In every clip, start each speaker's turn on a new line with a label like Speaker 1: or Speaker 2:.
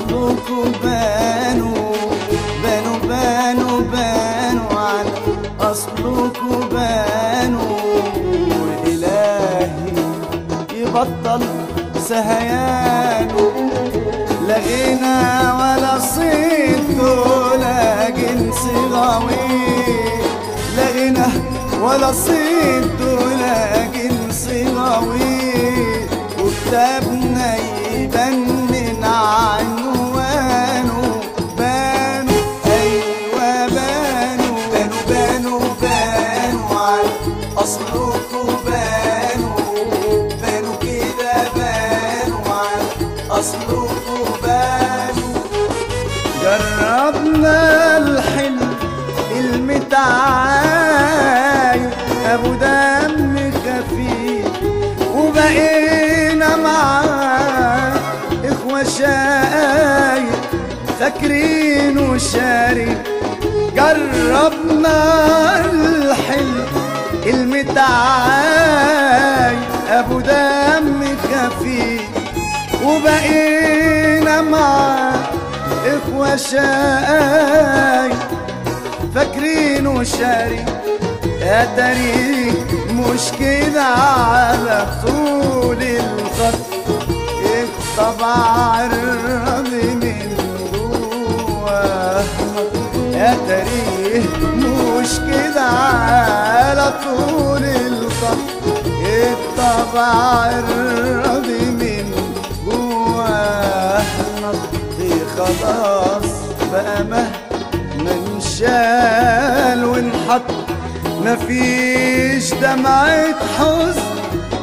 Speaker 1: أصلكوا بانوا بانوا بانوا بانوا على أصلكوا بانوا وإلهي يبطل سهيانه لا غنى ولا صيت ولا جنس غويط لا غنى ولا صيت ولا جنس غويط وكتابنا يبنن عنوانه بانوا ايوه بانوا بانوا بانوا بانوا على اصلكوا بانوا بانوا كده بانوا على اصلكوا بانوا جربنا الحلم المتعايد ابو دم خفيف وبقينا معاه اخوة شقايق فاكرين وشارك جربنا الحلم المتعايد ابو دم خفيف وبقينا معاه اخوة شقايق فاكرين وشاري يا تاريخ مش كده على طول الخط الطبع الرمي من جوه يا تاريخ مش كده على طول الخط الطبع الرمي من جوه نطي خلاص بقى مهما انشال وانحط مفيش دمعة حزن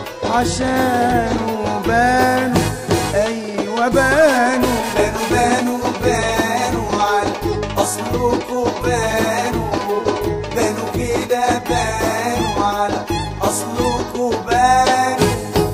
Speaker 1: عشانه بانوا ايوه بانوا بانوا بانوا بانوا على اصلكوا بانوا بانوا كده بانوا على اصلكوا بانوا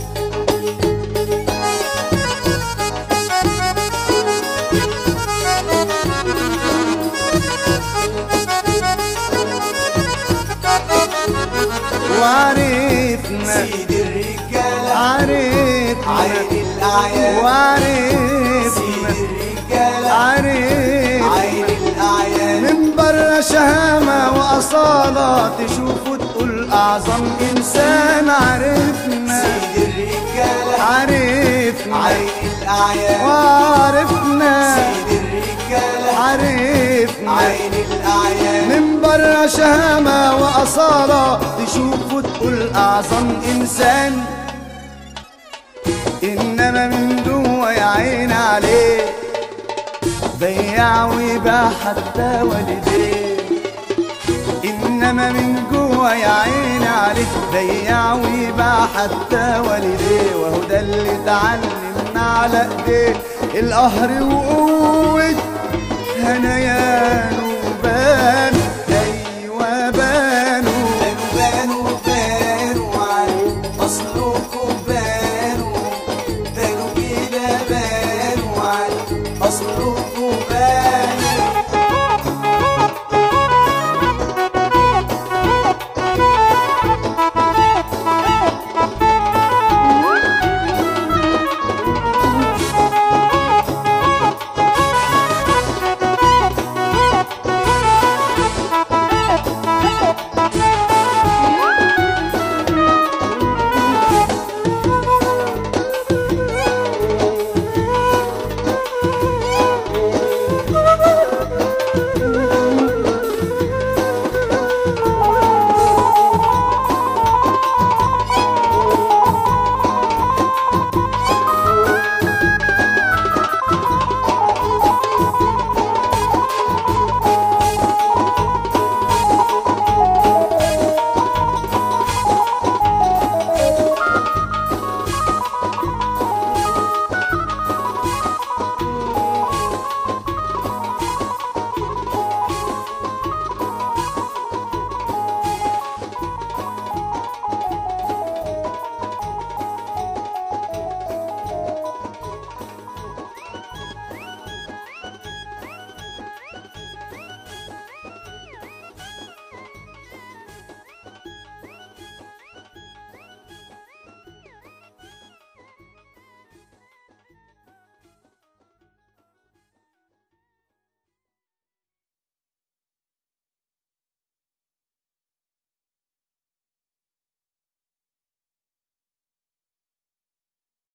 Speaker 1: وعرفنا
Speaker 2: سيد الرجالة
Speaker 1: عرفنا
Speaker 2: عين الأعيان
Speaker 1: وعرفنا
Speaker 2: سيد الرجالة
Speaker 1: عرفنا
Speaker 2: عين الأعيان
Speaker 1: من برا شهامة وأصالة تشوفه تقول أعظم إنسان عرفنا
Speaker 2: سيد الرجالة
Speaker 1: عرفنا
Speaker 2: عين الأعيان
Speaker 1: وعرفنا
Speaker 2: سيد الرجالة
Speaker 1: عرفنا
Speaker 2: عين الأعيان
Speaker 1: من برا شهامة وأصالة تشوفه تقول أعظم إنسان إنما من جوا يا عين عليه بيع ويباع حتى والديه إنما من جوا يا عين عليه بيع ويباع حتى والديه وهو ده اللي اتعلمنا على ايديه القهر وقوة هنيان وبان